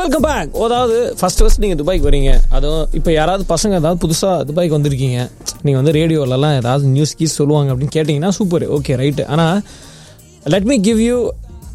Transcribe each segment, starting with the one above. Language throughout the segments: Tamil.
வெல்கம் பேக் அதாவது ஃபர்ஸ்ட் ஃபர்ஸ்ட் நீங்கள் துபாய்க்கு வரீங்க அதுவும் இப்போ யாராவது பசங்க ஏதாவது புதுசாக துபாய்க்கு வந்திருக்கீங்க நீங்கள் வந்து ரேடியோலலாம் ஏதாவது நியூஸ் கீஸ் சொல்லுவாங்க அப்படின்னு கேட்டிங்கன்னா சூப்பர் ஓகே ரைட்டு ஆனால் let me give you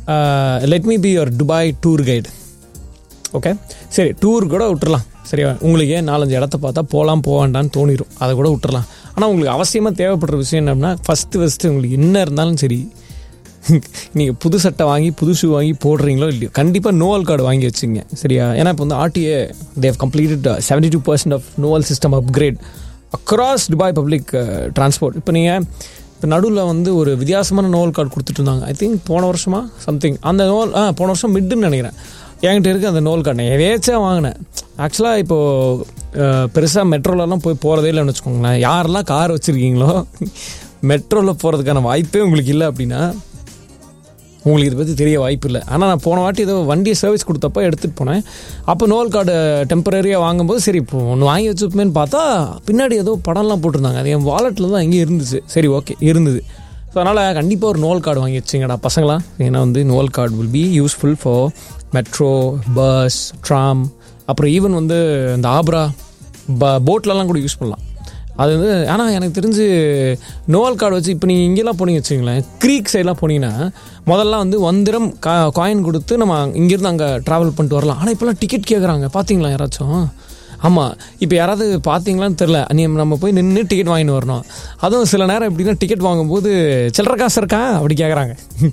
let me be your Dubai tour guide okay சரி டூர் கூட விட்டுறலாம் சரியா உங்களுக்கு ஏன் நாலஞ்சு இடத்த பார்த்தா போகலாம் போவாண்டான்னு தோணிடும் அதை கூட விட்டுறலாம் ஆனால் உங்களுக்கு அவசியமாக தேவைப்படுற விஷயம் என்னன்னா ஃபஸ்ட்டு ஃபஸ்ட்டு உங்களுக்கு என்ன இருந்தாலும் சரி நீங்கள் புது சட்டை வாங்கி புது ஷூ வாங்கி போடுறீங்களோ இல்லையோ கண்டிப்பாக நோவல் கார்டு வாங்கி வச்சுங்க சரியா ஏன்னா இப்போ வந்து RTA they've completed seventy two percent of Nol system upgrade across Dubai public transport இப்போ நீங்கள் இப்போ நடுவில் வந்து ஒரு வித்தியாசமான நோவல் கார்டு கொடுத்துட்டு இருந்தாங்க ஐ திங்க் போன வருஷமா சம்திங் அந்த நோவல் ஆ போன வருஷம் மிட்டுன்னு நினைக்கிறேன் என்கிட்ட இருக்குது அந்த நோல் கார்டு நான் எதேச்சா வாங்கினேன் ஆக்சுவலாக இப்போது பெருசாக மெட்ரோலலாம் போய் போகிறதே இல்லைன்னு வச்சுக்கோங்களேன் யாரெல்லாம் கார் வச்சுருக்கீங்களோ மெட்ரோவில் போகிறதுக்கான வாய்ப்பே உங்களுக்கு இல்லை அப்படின்னா உங்களுக்கு இதை பற்றி தெரிய வாய்ப்பு இல்லை ஆனால் நான் போன வாட்டி ஏதோ வண்டியை சர்வீஸ் கொடுத்தப்போ எடுத்துகிட்டு போனேன் அப்போ நோல் கார்டு டெம்பரரியாக வாங்கும்போது சரி இப்போ ஒன்று வாங்கி வச்சுப்போமேன்னு பார்த்தா பின்னாடி ஏதோ படம்லாம் போட்டிருந்தாங்க அது என் வாலெட்டில் தான் அங்கேயே இருந்துச்சு சரி ஓகே இருந்தது ஸோ அதனால் கண்டிப்பாக ஒரு நோல் கார்டு வாங்கி வச்சுங்கடா பசங்களாம் ஏன்னா வந்து Nol card will be useful for metro bus tram அப்புறம் ஈவன் வந்து இந்த ஆப்ரா ப போட்லலாம் கூட யூஸ் பண்ணலாம் அது வந்து ஆனால் எனக்கு தெரிஞ்சு நோவல் கார்டு வச்சு இப்போ நீங்கள் இங்கெல்லாம் போனீங்க வச்சுங்களேன் க்ரீக் சைட்லாம் போனீங்கன்னா முதல்ல வந்து ஒந்திரம் கா காயின் கொடுத்து நம்ம இங்கேருந்து அங்கே ட்ராவல் பண்ணிட்டு வரலாம் ஆனால் இப்போல்லாம் டிக்கெட் கேட்குறாங்க பார்த்தீங்களா யாராச்சும் ஆமாம் இப்போ யாராவது பார்த்தீங்களான்னு தெரில நீ நம்ம போய் நின்று டிக்கெட் வாங்கிட்டு வரணும் அதுவும் சில நேரம் எப்படின்னா டிக்கெட் வாங்கும்போது சில்லற காசு இருக்கா அப்படி கேட்குறாங்க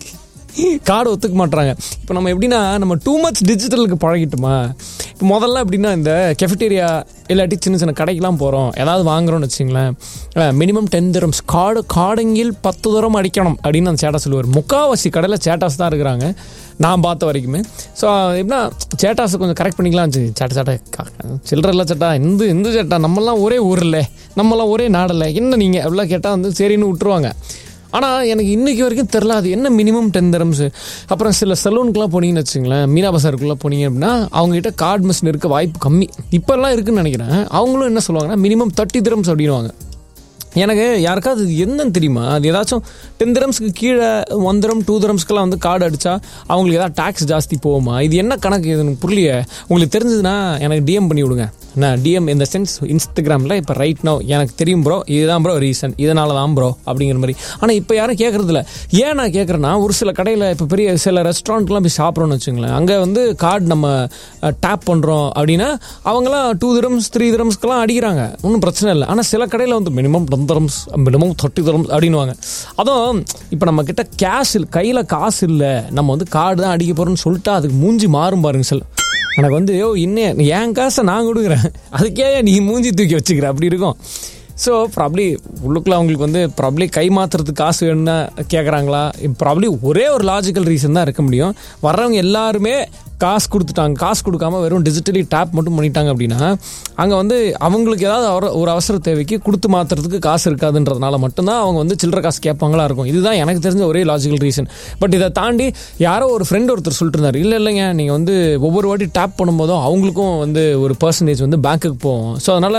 கார்டு ஒத்துக்க மாட்டுறாங்க இப்போ நம்ம எப்படின்னா நம்ம டூ மச் டிஜிட்டலுக்கு பழகிட்டோமா இப்போ முதல்ல எப்படின்னா இந்த கெஃபிட்டேரியா இல்லாட்டி சின்ன சின்ன கடைக்கெலாம் போகிறோம் ஏதாவது வாங்குறோம்னு வச்சுங்களேன் மினிமம் டென் தரம்ஸ் கார்டு காடங்கில் பத்து தரம் அடிக்கணும் அப்படின்னு அந்த சேட்டா சொல்லுவார் முக்காவாசி கடையில் சேட்டாஸ் தான் இருக்கிறாங்க நான் பார்த்த வரைக்குமே ஸோ எப்படின்னா சேட்டாஸை கொஞ்சம் கரெக்ட் பண்ணிக்கலாம் சேட்டா சேட்டா சில்லற இல்லை சேட்டா இந்த இந்த சேட்டா நம்மலாம் ஒரே ஊரில் நம்மலாம் ஒரே நாடில் என்ன நீங்கள் அப்படிலாம் கேட்டால் வந்து சரின்னு விட்டுருவாங்க ஆனால் எனக்கு இன்றைக்கி வரைக்கும் தெரில அது என்ன மினிமம் டென் தரம்ஸு அப்புறம் சில சலூனுக்குலாம் போனீங்கன்னு வச்சுங்களேன் மீனா பசாருக்குள்ளே போனீங்க அப்படின்னா அவங்ககிட்ட கார்டு மிஷின் இருக்க வாய்ப்பு கம்மி இப்போல்லாம் இருக்குன்னு நினைக்கிறேன் அவங்களும் என்ன சொல்லுவாங்கன்னா மினிமம் தேர்ட்டி திரம்ஸ் அப்படின்வாங்க எனக்கு யாருக்காவது அது என்னன்னு தெரியுமா அது ஏதாச்சும் டென் திரம்ஸ்க்கு கீழே ஒன் திரம் டூ திரம்ஸ்க்கெல்லாம் வந்து கார்டு அடித்தா அவங்களுக்கு ஏதாவது டேக்ஸ் ஜாஸ்தி போகுமா இது என்ன கணக்கு இது எனக்கு புரியலையே உங்களுக்கு தெரிஞ்சதுன்னா எனக்கு டிஎம் பண்ணி விடுங்க நான் டிஎம் இந்த சென்ஸ் இன்ஸ்டாகிராமில் இப்போ ரைட் நோ எனக்கு தெரியும் ப்ரோ இதுதான் ப்ரோ ரீசன் இதனால தான் ப்ரோ அப்படிங்கிற மாதிரி ஆனால் இப்போ யாரும் கேட்குறதில்ல ஏன் நான் கேட்குறேன்னா ஒரு சில கடையில் இப்போ பெரிய சில ரெஸ்டாரண்ட்லாம் போய் சாப்பிட்றோன்னு வச்சுங்களேன் அங்கே வந்து கார்டு நம்ம டேப் பண்ணுறோம் அப்படின்னா அவங்களாம் டூ திரம்ஸ் த்ரீ திரம்ஸ்க்கெல்லாம் அடிக்கிறாங்க ஒன்றும் பிரச்சனை இல்லை ஆனால் சில கடையில் வந்து minimum ten dirhams minimum thirty dirhams அப்படின்வாங்க அதுவும் இப்போ நம்ம கிட்ட கேஷ் இல்லை கையில் காசு இல்லை நம்ம வந்து கார்டு தான் அடிக்க போகிறோம்னு சொல்லிட்டு அதுக்கு மூஞ்சி மாறும் பாருங்க சில எனக்கு வந்து யோ இன்னும் என் காசை நான் கொடுக்குறேன் அதுக்கே நீ மூஞ்சி தூக்கி வச்சுக்கிற அப்படி இருக்கும் ஸோ ப்ராப்ளி உள்ளுக்குள்ள அவங்களுக்கு வந்து ப்ராப்ளி கை மாற்றுறதுக்கு காசு வேணும்னா கேட்குறாங்களா ப்ராப்ளி ஒரே ஒரு லாஜிக்கல் ரீசன் தான் இருக்க முடியும் வர்றவங்க எல்லாருமே காசு கொடுத்துட்டாங்க காசு கொடுக்காம வெறும் டிஜிட்டலி டேப் மட்டும் பண்ணிட்டாங்க அப்படின்னா அங்கே வந்து அவங்களுக்கு ஏதாவது ஒரு அவசர தேவைக்கு கொடுத்து மாற்றுறதுக்கு காசு இருக்காதுன்றதுனால மட்டும்தான் அவங்க வந்து சில்லற காசு கேட்பாங்களா இருக்கும் இதுதான் எனக்கு தெரிஞ்ச ஒரே லாஜிக்கல் ரீசன் பட் இதை தாண்டி யாரோ ஒரு ஃப்ரெண்ட் ஒருத்தர் சொல்லிட்டு இருந்தார் இல்லை இல்லைங்க நீங்கள் வந்து ஒவ்வொரு வாட்டி டேப் பண்ணும்போதும் அவங்களுக்கும் வந்து ஒரு பர்சன்டேஜ் வந்து பேங்க்குக்கு போகும் ஸோ அதனால்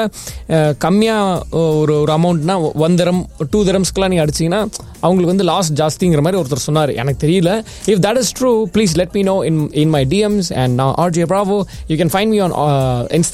கம்மியாக ஒரு ஒரு அமௌண்ட்னா ஒன் தரம் டூ தரம்ஸ்க்கெலாம் நீங்கள் அடிச்சிங்கன்னா அவங்களுக்கு வந்து லாஸ் ஜாஸ்திங்கிற மாதிரி ஒருத்தர் சொன்னார் எனக்கு தெரியல if that is true please let me know in in my DMs and நான் RJ Bravo you can find me on